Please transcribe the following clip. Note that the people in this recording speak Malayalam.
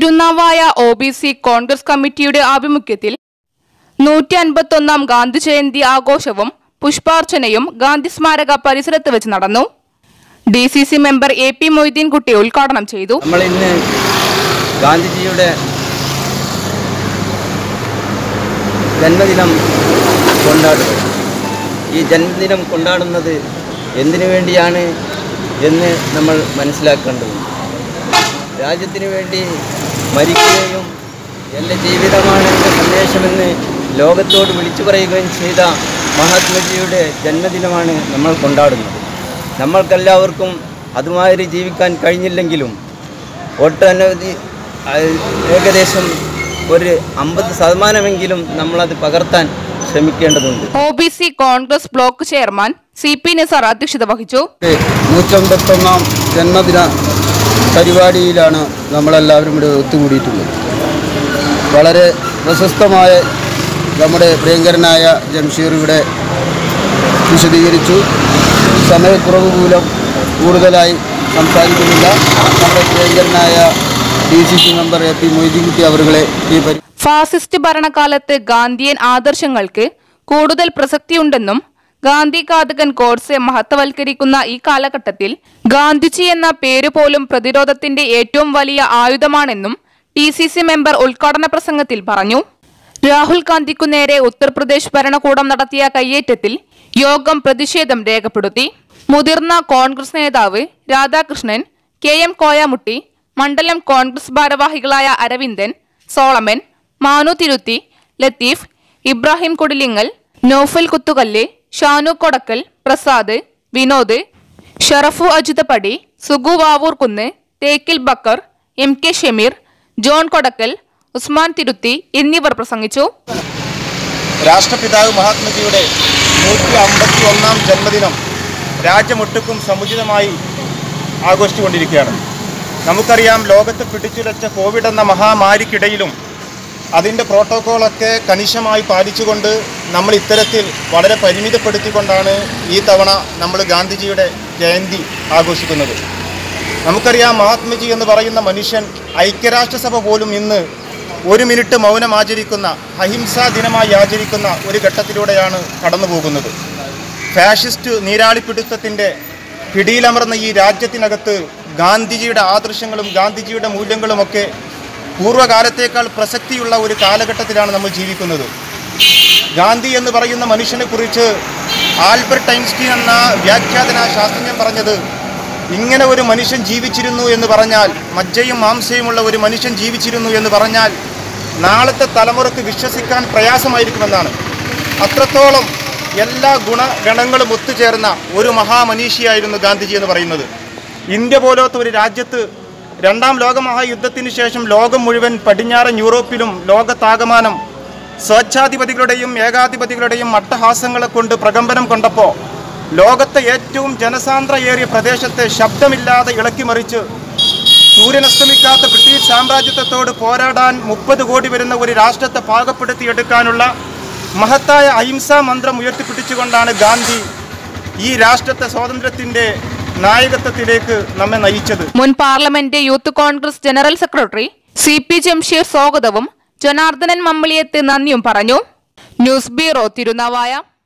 Thirunavaya O B C Congress കമ്മിറ്റിയുടെ ആഭിമുഖ്യത്തിൽ നൂറ്റി അൻപത്തൊന്നാം ഗാന്ധി ജയന്തി ആഘോഷവും പുഷ്പാർച്ചനയും ഗാന്ധി സ്മാരക പരിസരത്ത് വെച്ച് നടന്നു D C C member A P Moideen Kutty ഉദ്ഘാടനം ചെയ്തു നമ്മൾ ഇന്ന് ഗാന്ധിജിയുടെ ജന്മദിനം കൊണ്ടാടുക ഈ ജന്മദിനം കൊണ്ടാടുന്നത് എന്തിനു വേണ്ടിയാണ് എന്ന് നമ്മൾ മനസ്സിലാക്കേണ്ടതുണ്ട് രാജ്യത്തിന് വേണ്ടി മരിക്കുകയും എൻ്റെ ജീവിതമാണ് എൻ്റെ സന്ദേശമെന്ന് ലോകത്തോട് വിളിച്ചു പറയുകയും ചെയ്ത മഹാത്മജിയുടെ ജന്മദിനമാണ് നമ്മൾ കൊണ്ടാടുന്നത് നമ്മൾക്കെല്ലാവർക്കും അതുമാതിരി ജീവിക്കാൻ കഴിഞ്ഞില്ലെങ്കിലും ഒട്ടനവധി അഹ് ഏകദേശം ഒരു അമ്പത് ശതമാനമെങ്കിലും നമ്മളത് പകർത്താൻ ശ്രമിക്കേണ്ടതുണ്ട് O B C Congress block chairman C P Nisar അധ്യക്ഷത വഹിച്ചു നൂറ്റമ്പത്തൊന്നാം ജന്മദിന പരിപാടിയിലാണ് നമ്മളെല്ലാവരും ഇവിടെ ഒത്തുകൂടിയിട്ടുള്ളത് വളരെ പ്രശസ്തമായ നമ്മുടെ പ്രിയങ്കരനായ ജംഷീർ ഇവിടെ വിശദീകരിച്ചു സമയക്കുറവ് മൂലം കൂടുതലായി സംസാരിക്കുന്നില്ല നമ്മുടെ പ്രിയങ്കരനായ D C C member A P Moideenkutty അവരുകളെ ഈ പരി ഫാസിസ്റ്റ് ഭരണകാലത്ത് ഗാന്ധിയൻ ആദർശങ്ങൾക്ക് കൂടുതൽ പ്രസക്തിയുണ്ടെന്നും ഗാന്ധി ഘാതകൻ ഗോഡ്സെ മഹത്വവൽക്കരിക്കുന്ന ഈ കാലഘട്ടത്തിൽ ഗാന്ധിജി എന്ന പേര് പോലും പ്രതിരോധത്തിന്റെ ഏറ്റവും വലിയ ആയുധമാണെന്നും ടി സി സി മെമ്പർ ഉദ്ഘാടന പ്രസംഗത്തിൽ പറഞ്ഞു രാഹുൽ ഗാന്ധിക്കു നേരെ ഉത്തർപ്രദേശ് ഭരണകൂടം നടത്തിയ കയ്യേറ്റത്തിൽ യോഗം പ്രതിഷേധം രേഖപ്പെടുത്തി മുതിർന്ന കോൺഗ്രസ് നേതാവ് രാധാകൃഷ്ണൻ കെ എം കോയാമുട്ടി മണ്ഡലം കോൺഗ്രസ് ഭാരവാഹികളായ Aravindan Solomon Manu Thirutthi Latheef Ibrahim Kudilingal Naufal Kuthukallu Shanu Kodakkal Prasad Vinod Sharafu Ajithapadi Sugu Vavoorkunnu Thekkil Bakker M K Shameer John Kodakkal Usman Thirutthi എന്നിവർ പ്രസംഗിച്ചു രാഷ്ട്രപിതാവ് മഹാത്മജിയുടെ നൂറ്റി അമ്പത്തി ഒന്നാം ജന്മദിനം രാജ്യമൊട്ടുക്കും സമുചിതമായി ആഘോഷിച്ചുകൊണ്ടിരിക്കുകയാണ് നമുക്കറിയാം ലോകത്ത് പിടിച്ചുലച്ച കോവിഡ് എന്ന മഹാമാരിക്കിടയിലും അതിൻ്റെ പ്രോട്ടോക്കോളൊക്കെ കണിശമായി പാലിച്ചുകൊണ്ട് നമ്മൾ ഇത്തരത്തിൽ വളരെ പരിമിതപ്പെടുത്തിക്കൊണ്ടാണ് ഈ തവണ നമ്മൾ ഗാന്ധിജിയുടെ ജയന്തി ആഘോഷിക്കുന്നത് നമുക്കറിയാം മഹാത്മജി എന്ന് പറയുന്ന മനുഷ്യൻ ഐക്യരാഷ്ട്രസഭ പോലും ഇന്ന് ഒരു മിനിറ്റ് മൗനം ആചരിക്കുന്ന അഹിംസാ ദിനമായി ആചരിക്കുന്ന ഒരു ഘട്ടത്തിലൂടെയാണ് കടന്നു പോകുന്നത് ഫാഷിസ്റ്റ് നീരാളിപ്പിടുത്തത്തിൻ്റെ പിടിയിലമർന്ന ഈ രാജ്യത്തിനകത്ത് ഗാന്ധിജിയുടെ ആദർശങ്ങളും ഗാന്ധിജിയുടെ മൂല്യങ്ങളുമൊക്കെ പൂർവ്വകാലത്തേക്കാൾ പ്രസക്തിയുള്ള ഒരു കാലഘട്ടത്തിലാണ് നമ്മൾ ജീവിക്കുന്നത് ഗാന്ധി എന്ന് പറയുന്ന മനുഷ്യനെ കുറിച്ച് ആൽബർട്ട് ഐൻസ്റ്റീൻ എന്ന വ്യാഖ്യാതന ശാസ്ത്രജ്ഞൻ പറഞ്ഞത് ഇങ്ങനെ ഒരു മനുഷ്യൻ ജീവിച്ചിരുന്നു എന്ന് പറഞ്ഞാൽ മജ്ജയും മാംസയുമുള്ള ഒരു മനുഷ്യൻ ജീവിച്ചിരുന്നു എന്ന് പറഞ്ഞാൽ നാളത്തെ തലമുറക്ക് വിശ്വസിക്കാൻ പ്രയാസമായിരിക്കുമെന്നാണ് അത്രത്തോളം എല്ലാ ഗുണഗണങ്ങളും ഒത്തുചേർന്ന ഒരു മഹാമനീഷിയായിരുന്നു ഗാന്ധിജി എന്ന് പറയുന്നത് ഇന്ത്യ പോലത്തെ ഒരു രാജ്യത്ത് രണ്ടാം ലോകമഹായുദ്ധത്തിന് ശേഷം ലോകം മുഴുവൻ പടിഞ്ഞാറൻ യൂറോപ്പിലും ലോകത്താകമാനം സ്വേച്ഛാധിപതികളുടെയും ഏകാധിപതികളുടെയും അട്ടഹാസങ്ങളെ കൊണ്ട് പ്രകമ്പനം കൊണ്ടപ്പോൾ ലോകത്തെ ഏറ്റവും ജനസാന്ദ്രയേറിയ പ്രദേശത്തെ ശബ്ദമില്ലാതെ ഇളക്കിമറിച്ച് സൂര്യനസ്തമിക്കാത്ത ബ്രിട്ടീഷ് സാമ്രാജ്യത്വത്തോട് പോരാടാൻ മുപ്പത് കോടി വരുന്ന ഒരു രാഷ്ട്രത്തെ പാകപ്പെടുത്തിയെടുക്കാനുള്ള മഹത്തായ അഹിംസാ മന്ത്രം ഉയർത്തിപ്പിടിച്ചുകൊണ്ടാണ് ഗാന്ധി ഈ രാഷ്ട്രത്തെ സ്വാതന്ത്ര്യത്തിൻ്റെ നായകത്വത്തിലേക്ക് നമ്മെ നയിച്ചത് മുൻ parliament youth Congress general secretary C P Jamsheer സ്വാഗതവും ജനാർദ്ദനൻ മമ്മിളിയത്ത് നന്ദിയും പറഞ്ഞു ന്യൂസ് ബ്യൂറോ തിരുനാവായ